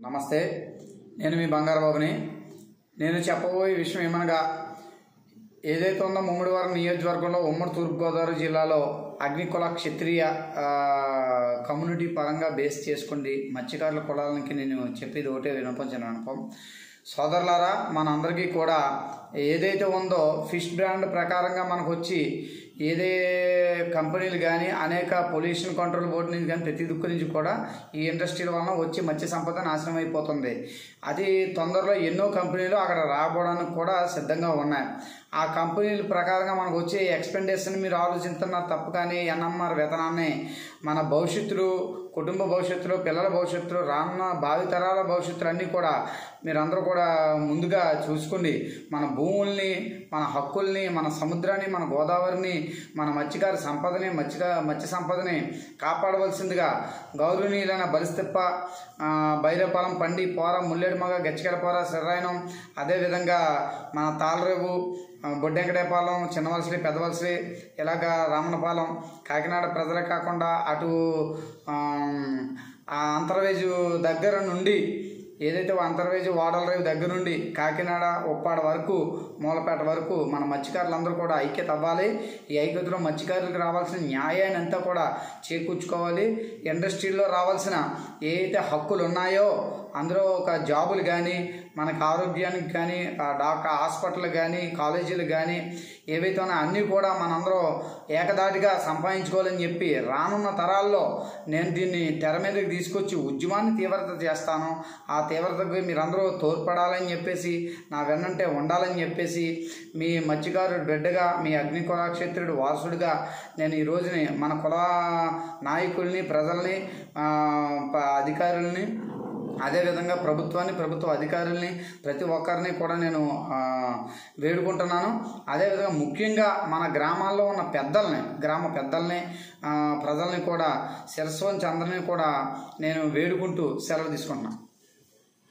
నమస్తే నేను మీ బంగారు బాబుని నేను చెప్పబోయే విషయం ఏమనగా ఏదైతే ఉందో ముమ్మడివారం నియోజకవర్గంలో ఉమ్మడి తూర్పుగోదావరి జిల్లాలో అగ్నికుల క్షత్రియ ఆ, కమ్యూనిటీ పరంగా బేస్ చేసుకోండి మత్స్యకారుల కులాలకి నేను చెప్పేది ఒకటే వినపంచిన వినపం సోదరులారా మనందరికీ కూడా ఏదైతే ఉందో ఫిష్ బ్రాండ్ ప్రకారంగా మనకు వచ్చి ఏదే కంపెనీలు కానీ అనేక పొల్యూషన్ కంట్రోల్ బోర్డు నుంచి కానీ ప్రతి దిక్కు నుంచి కూడా ఈ ఇండస్ట్రీల వలన వచ్చి మత్స్య సంపద నాశనం అయిపోతుంది అది తొందరలో ఎన్నో కంపెనీలు అక్కడ రాబోవడానికి కూడా సిద్ధంగా ఉన్నాయి ఆ కంపెనీల ప్రకారంగా మనకు వచ్చే ఎక్స్పెండిచర్ని మీరు ఆలోచిస్తున్నారు తప్పు కానీ ఎన్ఎంఆర్ వేతనాన్ని మన భవిష్యత్తులు కుటుంబ భవిష్యత్తులో పిల్లల భవిష్యత్తులో రానున్న భావితరాల భవిష్యత్తులు అన్నీ కూడా మీరందరూ కూడా ముందుగా చూసుకోండి మన భూముల్ని మన హక్కుల్ని మన సముద్రాన్ని మన గోదావరిని మన మత్స్యకార సంపదని మత్స్యక మత్స్య సంపదని కాపాడవలసిందిగా గౌరవనీయులైన బలిస్తెప్ప ఆ, బైరపాలెం పండి పోర ముల్లేడు మగ గచ్చికల పోర శ్రీరాయనం అదేవిధంగా మన తాళరేవు ఆ, బొడ్డెంకటేపాలెం చిన్నవలసలి పెద్దవలసలి ఇలాగా రామనపాలెం కాకినాడ ప్రజలే కాకుండా అటు ఆమ్, ఆ అంతర్వేజు దగ్గర నుండి ఏదైతే అంతర్వేజు వాడల రేవు దగ్గర నుండి కాకినాడ ఉప్పాడ వరకు మూలపేట వరకు మన మత్స్యకారులందరూ కూడా ఐక్యత అవ్వాలి ఈ ఐక్యతలో మత్స్యకారులకు రావాల్సిన న్యాయాన్ని అంతా కూడా చేకూర్చుకోవాలి ఇండస్ట్రీలో రావాల్సిన ఏ అయితే హక్కులు ఉన్నాయో అందులో ఒక జాబులు కానీ మనకు ఆరోగ్యానికి కానీ ఆ డాక్టర్ హాస్పిటల్ కానీ కాలేజీలు కానీ ఏవైతే ఉన్నాయో అన్నీ కూడా మనందరూ ఏకదాటిగా సంపాదించుకోవాలని చెప్పి రానున్న తరాల్లో నేను దీన్ని తెర మీదకి తీసుకొచ్చి ఉద్యమాన్ని తీవ్రత చేస్తాను ఆ తీవ్రతకు మీరందరూ తోడ్పడాలని చెప్పేసి నా వెన్నంటే ఉండాలని చెప్పేసి మీ మత్స్యకారుడు బిడ్డగా మీ అగ్ని కులాక్షేత్రుడు వారసుడిగా నేను ఈ రోజుని మన కుల నాయకుల్ని ప్రజల్ని ఆ, ప- అధికారుల్ని అదేవిధంగా ప్రభుత్వాన్ని ప్రభుత్వ అధికారుల్ని ప్రతి ఒక్కరిని కూడా నేను ఆ, వేడుకుంటున్నాను అదేవిధంగా ముఖ్యంగా మన గ్రామాల్లో ఉన్న పెద్దల్ని గ్రామ పెద్దల్ని ఆ, ప్రజల్ని కూడా శిరస్సు వంచి అందరినీ కూడా నేను వేడుకుంటూ సెలవు తీసుకుంటున్నాను